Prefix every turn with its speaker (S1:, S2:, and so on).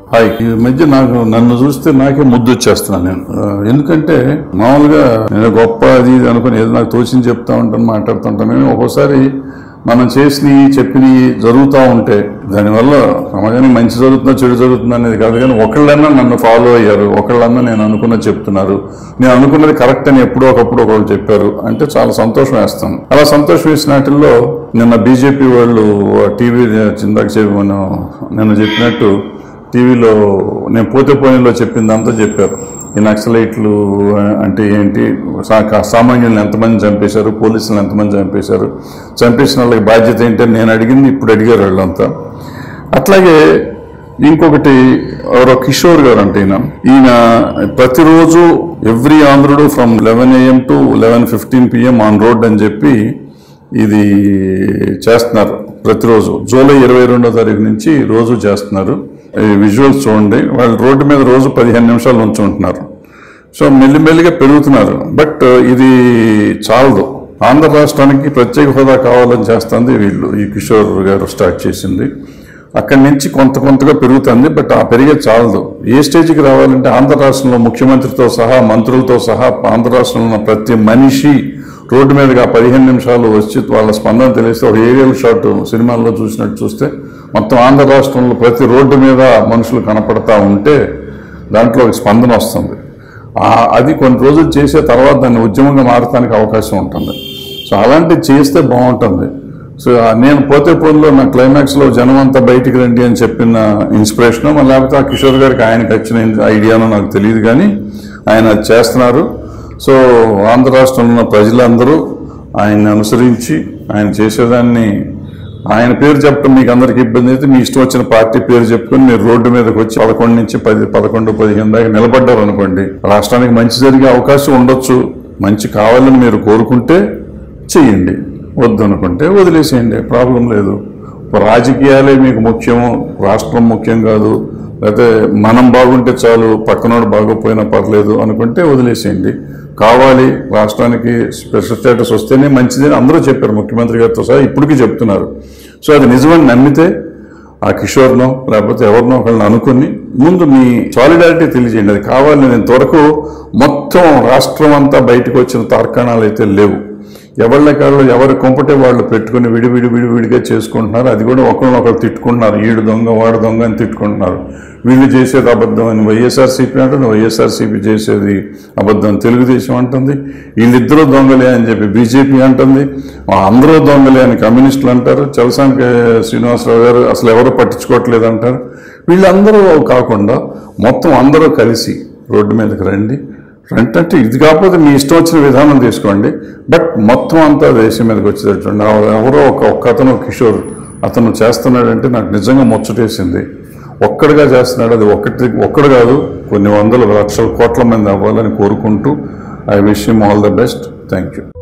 S1: Hi ఈ మధ్య నాకు నన్ను చూస్తే నాకే ముద్దు వచ్చేస్తున్నాను నేను ఆ, ఎందుకంటే మామూలుగా నేను గొప్ప అది ఇది అనుకుని ఏదో నాకు తోచింది చెప్తా ఉంటాను మాట్లాడుతుంటాను కానీ ఒక్కోసారి మనం చేసినవి చెప్పినవి జరుగుతూ ఉంటే దానివల్ల సమాజానికి మంచి జరుగుతుందో చెడు జరుగుతుందో అనేది కాదు కానీ ఒకళ్ళన్నా నన్ను ఫాలో అయ్యారు ఒకళ్ళన్నా నేను అనుకున్నది చెప్తున్నారు నేను అనుకున్నది కరెక్ట్ అని ఎప్పుడో ఒకప్పుడు ఒకళ్ళు చెప్పారు అంటే చాలా సంతోషం వేస్తాను అలా సంతోషం వేసిన వాటిల్లో నిన్న బీజేపీ వాళ్ళు టీవీ చిందాక చెప్పి మనం నిన్న చెప్పినట్టు టీవీలో నేను పోతే పోయినలో చెప్పిందంతా చెప్పారు ఈ నక్సలైట్లు అంటే ఏంటి సా- సామాన్యులను ఎంతమంది చంపేశారు పోలీసులను ఎంతమంది చంపేశారు చంపేసిన వాళ్ళకి బాధ్యత ఏంటని నేను అడిగింది ఇప్పుడు అడిగారు వాళ్ళంతా అట్లాగే ఇంకొకటి ఎవరో కిషోర్ గారు అంటే ఈయన ఈయన ప్రతిరోజు ఎవ్రీ ఆంధ్రుడు from eleven AM to eleven fifty PM on road అని చెప్పి ఇది చేస్తున్నారు ప్రతిరోజు జూలై ఇరవై రెండో తారీఖు నుంచి రోజు చేస్తున్నారు ఈ విజువల్స్ చూడండి వాళ్ళు రోడ్డు మీద రోజు పదిహేను నిమిషాలు ఉంచుకుంటున్నారు సో మెల్లిమెల్లిగా పెరుగుతున్నారు బట్ ఇది చాలదు ఆంధ్ర రాష్ట్రానికి ప్రత్యేక హోదా కావాలని చేస్తుంది వీళ్ళు ఈ కిషోర్ గారు స్టార్ట్ చేసింది అక్కడి నుంచి కొంత కొంతగా పెరుగుతుంది బట్ ఆ పెరిగే చాలదు ఏ స్టేజ్కి రావాలంటే ఆంధ్ర రాష్ట్రంలో ముఖ్యమంత్రితో సహా మంత్రులతో సహా ఆంధ్ర రాష్ట్రంలో ఉన్న ప్రతి మనిషి రోడ్డు మీదగా పదిహేను నిమిషాలు వచ్చి వాళ్ళ స్పందన తెలిస్తే ఒక ఏరియల్ షాట్ సినిమాల్లో చూసినట్టు చూస్తే మొత్తం ఆంధ్ర రాష్ట్రంలో ప్రతి రోడ్డు మీద మనుషులు కనపడతా ఉంటే దాంట్లో ఒక స్పందన వస్తుంది ఆ- అది కొన్ని రోజులు చేసే తర్వాత దాన్ని ఉద్యమంగా మారటానికి అవకాశం ఉంటుంది సో అలాంటివి చేస్తే బాగుంటుంది సో ఆ నేను పోతే పోన్లో నా క్లైమాక్స్లో జనం అంతా బయటికి రండి అని చెప్పిన ఇన్స్పిరేషన్ మరి లేకపోతే ఆ కిషోర్ గారికి ఆయనకి వచ్చిన ఐడియానో నాకు తెలియదు కానీ ఆయన అది చేస్తున్నారు సో ఆంధ్ర రాష్ట్రంలో ఉన్న ప్రజలందరూ ఆయన్ని అనుసరించి ఆయన చేసేదాన్ని ఆయన పేరు చెప్పడం మీకు అందరికి ఇబ్బంది అయితే మీ ఇష్టం వచ్చిన పార్టీ పేరు చెప్పుకొని మీరు రోడ్డు మీదకి వచ్చి పదకొండు నుంచి పది పదకొండు పదిహేను దాకా నిలబడ్డారు అనుకోండి రాష్ట్రానికి మంచి జరిగే అవకాశం ఉండొచ్చు మంచి కావాలని మీరు కోరుకుంటే చెయ్యండి వద్దు అనుకుంటే వదిలేసేయండి ప్రాబ్లం లేదు రాజకీయాలే మీకు ముఖ్యము రాష్ట్రం ముఖ్యం కాదు లేకపోతే మనం బాగుంటే చాలు పక్కనోడు బాగోపోయినా పర్లేదు అనుకుంటే వదిలేసేయండి కావాలి రాష్ట్రానికి స్పెషల్ స్టేటస్ వస్తేనే మంచిదని అందరూ చెప్పారు ముఖ్యమంత్రి గారితో సహా ఇప్పటికీ చెప్తున్నారు సో అది నిజమని నమ్మితే ఆ కిషోర్నో లేకపోతే ఎవరినో ఒకళ్ళని అనుకుని ముందు మీ సాలిడారిటీ తెలియజేయండి అది కావాలి నేను ఇంతవరకు మొత్తం రాష్ట్రం అంతా బయటకు వచ్చిన తార్కాణాలు అయితే లేవు ఎవరి కాళ్ళు ఎవరి కొంపటే వాళ్ళు పెట్టుకుని విడివిడి విడివిడిగా చేసుకుంటున్నారు అది కూడా ఒకరినొకరు తిట్టుకుంటున్నారు ఈడు దొంగ వాడు దొంగ అని తిట్టుకుంటున్నారు వీళ్ళు చేసేది అబద్ధం అని వైఎస్ఆర్సీపీ అంటుంది వైఎస్ఆర్సీపీ చేసేది అబద్ధం తెలుగుదేశం అంటుంది వీళ్ళిద్దరూ దొంగలే అని చెప్పి బీజేపీ అంటుంది అందరూ దొంగలే అని కమ్యూనిస్టులు అంటారు చలసానికి శ్రీనివాసరావు గారు అసలు ఎవరు పట్టించుకోవట్లేదు అంటారు వీళ్ళందరూ కాకుండా మొత్తం అందరూ కలిసి రోడ్డు మీదకి రండి ఫ్రంట్ అంటే ఇది కాకపోతే మీ ఇష్టం వచ్చిన విధానం తీసుకోండి బట్ మొత్తం అంతా దేశం మీదకి వచ్చేటట్టు చూడండి. ఆ ఎవరో ఒక ఒక్క అతను కిషోర్ అతను చేస్తున్నాడంటే నాకు నిజంగా ముచ్చటేసింది ఒక్కడిగా చేస్తున్నాడు అది ఒక్కటి ఒక్కడు కాదు కొన్ని వందల లక్షల కోట్ల మంది అవ్వాలని కోరుకుంటూ I wish him all the best thank you